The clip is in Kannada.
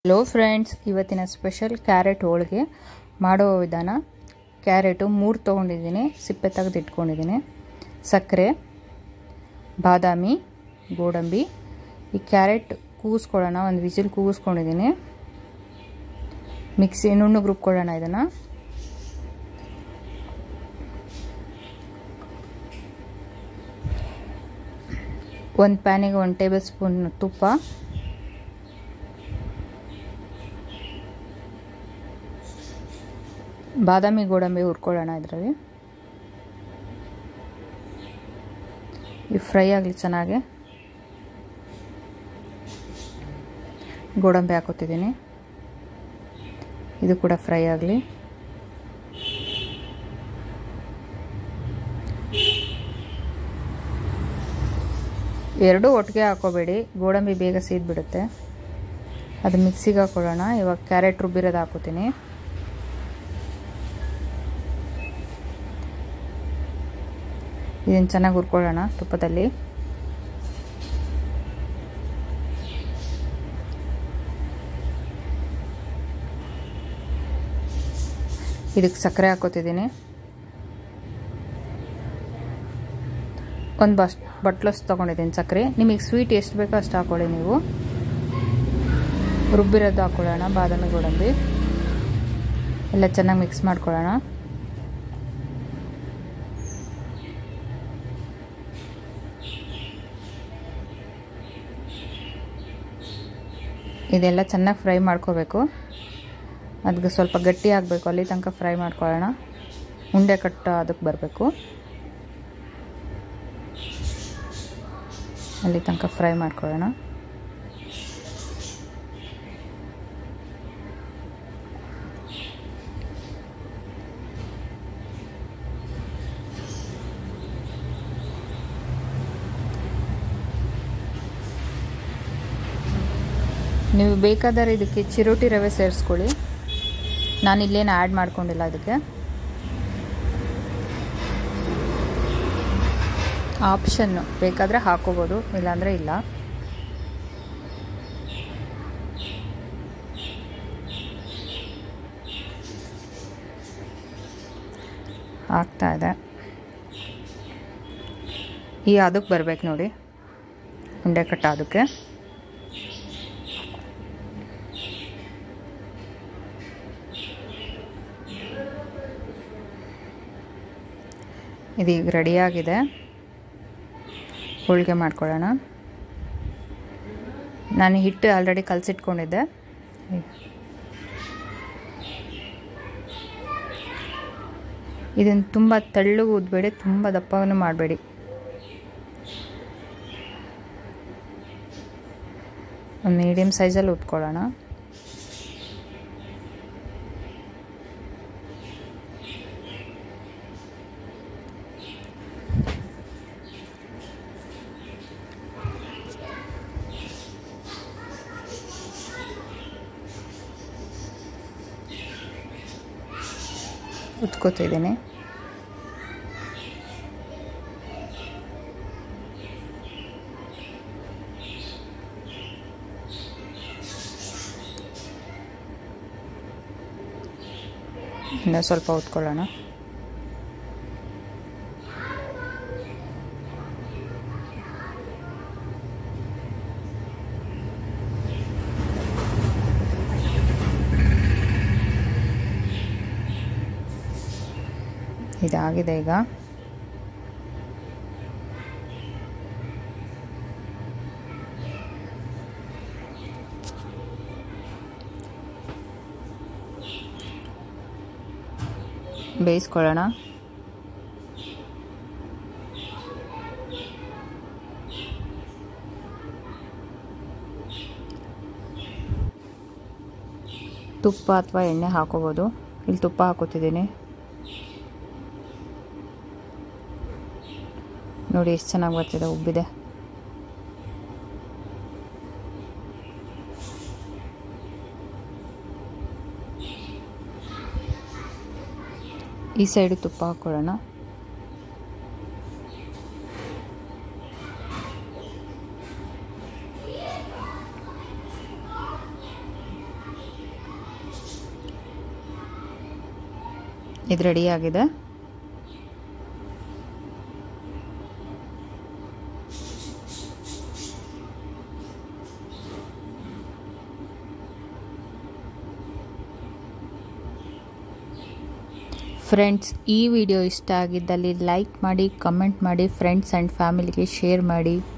ಹಲೋ ಫ್ರೆಂಡ್ಸ್ ಇವತ್ತಿನ ಸ್ಪೆಷಲ್ ಕ್ಯಾರೆಟ್ ಹೋಳಿಗೆ ಮಾಡೋ ವಿಧಾನ ಕ್ಯಾರೆಟು ಮೂರು ತೊಗೊಂಡಿದ್ದೀನಿ ಸಿಪ್ಪೆ ತೆಗೆದು ಇಟ್ಕೊಂಡಿದ್ದೀನಿ ಸಕ್ಕರೆ ಬಾದಾಮಿ ಗೋಡಂಬಿ ಈ ಕ್ಯಾರೆಟ್ ಕೂಗಿಸ್ಕೊಳ್ಳೋಣ ಒಂದು ವಿಸಿಲ್ ಕೂಗಿಸ್ಕೊಂಡಿದ್ದೀನಿ ಮಿಕ್ಸಿ ನುಣ್ಣಗೆ ರುಬ್ಕೊಳ್ಳೋಣ ಇದನ್ನು ಒಂದು ಪ್ಯಾನಿಗೆ ಒಂದು ಟೇಬಲ್ ಸ್ಪೂನ್ ತುಪ್ಪ ಬಾದಾಮಿ ಗೋಡಂಬಿ ಹುರ್ಕೊಳ್ಳೋಣ ಇದರಲ್ಲಿ ಈ ಫ್ರೈ ಆಗಲಿ ಚೆನ್ನಾಗಿ ಗೋಡಂಬಿ ಹಾಕೋತಿದ್ದೀನಿ ಇದು ಕೂಡ ಫ್ರೈ ಆಗಲಿ ಎರಡೂ ಒಟ್ಟಿಗೆ ಹಾಕೋಬೇಡಿ ಗೋಡಂಬಿ ಬೇಗ ಸೀದ್ಬಿಡುತ್ತೆ ಅದು ಮಿಕ್ಸಿಗೆ ಹಾಕೊಳ್ಳೋಣ ಇವಾಗ ಕ್ಯಾರೆಟ್ ರುಬ್ಬಿರೋದು ಹಾಕೋತೀನಿ ಇದನ್ನು ಚೆನ್ನಾಗಿ ಹುರ್ಕೊಳ್ಳೋಣ ತುಪ್ಪದಲ್ಲಿ ಇದಕ್ಕೆ ಸಕ್ಕರೆ ಹಾಕೋತಿದ್ದೀನಿ ಒಂದು ಬಸ್ ಬಟ್ಲಸ್ ತೊಗೊಂಡಿದ್ದೀನಿ ಸಕ್ಕರೆ ನಿಮಗೆ ಸ್ವೀಟ್ ಎಷ್ಟು ಬೇಕೋ ಅಷ್ಟು ಹಾಕೊಳ್ಳಿ ನೀವು ರುಬ್ಬಿರೋದು ಹಾಕ್ಕೊಳ್ಳೋಣ ಬಾದಾಮಿ ಗೋಡಂಬಿ ಎಲ್ಲ ಚೆನ್ನಾಗಿ ಮಿಕ್ಸ್ ಮಾಡ್ಕೊಳ್ಳೋಣ ಇದೆಲ್ಲ ಚೆನ್ನಾಗಿ ಫ್ರೈ ಮಾಡ್ಕೋಬೇಕು ಅದಕ್ಕೆ ಸ್ವಲ್ಪ ಗಟ್ಟಿ ಆಗಬೇಕು ಅಲ್ಲಿ ತನಕ ಫ್ರೈ ಮಾಡ್ಕೊಳ್ಳೋಣ ಉಂಡೆ ಕಟ್ಟು ಅದಕ್ಕೆ ಬರಬೇಕು ಅಲ್ಲಿ ತನಕ ಫ್ರೈ ಮಾಡ್ಕೊಳ್ಳೋಣ ನೀವು ಬೇಕಾದರೆ ಇದಕ್ಕೆ ಚಿರೋಟಿ ರವೆ ಸೇರಿಸ್ಕೊಳ್ಳಿ ನಾನು ಇಲ್ಲೇನು ಆ್ಯಡ್ ಮಾಡ್ಕೊಂಡಿಲ್ಲ ಅದಕ್ಕೆ ಆಪ್ಷನ್ನು ಬೇಕಾದರೆ ಹಾಕೋಬೋದು ಇಲ್ಲಾಂದರೆ ಇಲ್ಲ ಆಗ್ತಾ ಇದೆ ಈ ಅದಕ್ಕೆ ಬರ್ಬೇಕು ನೋಡಿ ಉಂಡೆ ಕಟ್ಟ ಅದಕ್ಕೆ ಇದೀಗ ರೆಡಿಯಾಗಿದೆ ಹೋಳಿಗೆ ಮಾಡ್ಕೊಳ್ಳೋಣ ನಾನು ಹಿಟ್ಟು ಆಲ್ರೆಡಿ ಕಲಸಿಟ್ಕೊಂಡಿದ್ದೆ ಇದನ್ನು ತುಂಬ ತೆಳ್ಳಗೆ ಉದ್ಬೇಡಿ ತುಂಬ ದಪ್ಪವನ್ನು ಮಾಡಬೇಡಿ ಒಂದು ಮೀಡಿಯಮ್ ಸೈಜಲ್ಲಿ ಉತ್ಕೊಳ್ಳೋಣ ಉತ್ಕೋತಿದ್ದೀನಿ ಇನ್ನು ಸ್ವಲ್ಪ ಉತ್ಕೊಳ್ಳೋಣ ಇದಾಗಿದೆ ಈಗ ಬೇಯಿಸ್ಕೊಳ್ಳೋಣ ತುಪ್ಪ ಅಥವಾ ಎಣ್ಣೆ ಹಾಕೋಬೋದು ಇಲ್ಲಿ ತುಪ್ಪ ಹಾಕೋತಿದ್ದೀನಿ ನೋಡಿ ಎಷ್ಟು ಚೆನ್ನಾಗಿ ಬರ್ತಿದೆ ಉಬ್ಬಿದೆ ಈ ಸೈಡು ತುಪ್ಪ ಹಾಕ್ಕೊಳ್ಳೋಣ ಇದು ರೆಡಿಯಾಗಿದೆ ಫ್ರೆಂಡ್ಸ್ ಈ ವಿಡಿಯೋ ಇಷ್ಟ ಆಗಿದ್ದಲ್ಲಿ ಲೈಕ್ ಮಾಡಿ ಕಮೆಂಟ್ ಮಾಡಿ ಫ್ರೆಂಡ್ಸ್ ಆ್ಯಂಡ್ ಫ್ಯಾಮಿಲಿಗೆ ಶೇರ್ ಮಾಡಿ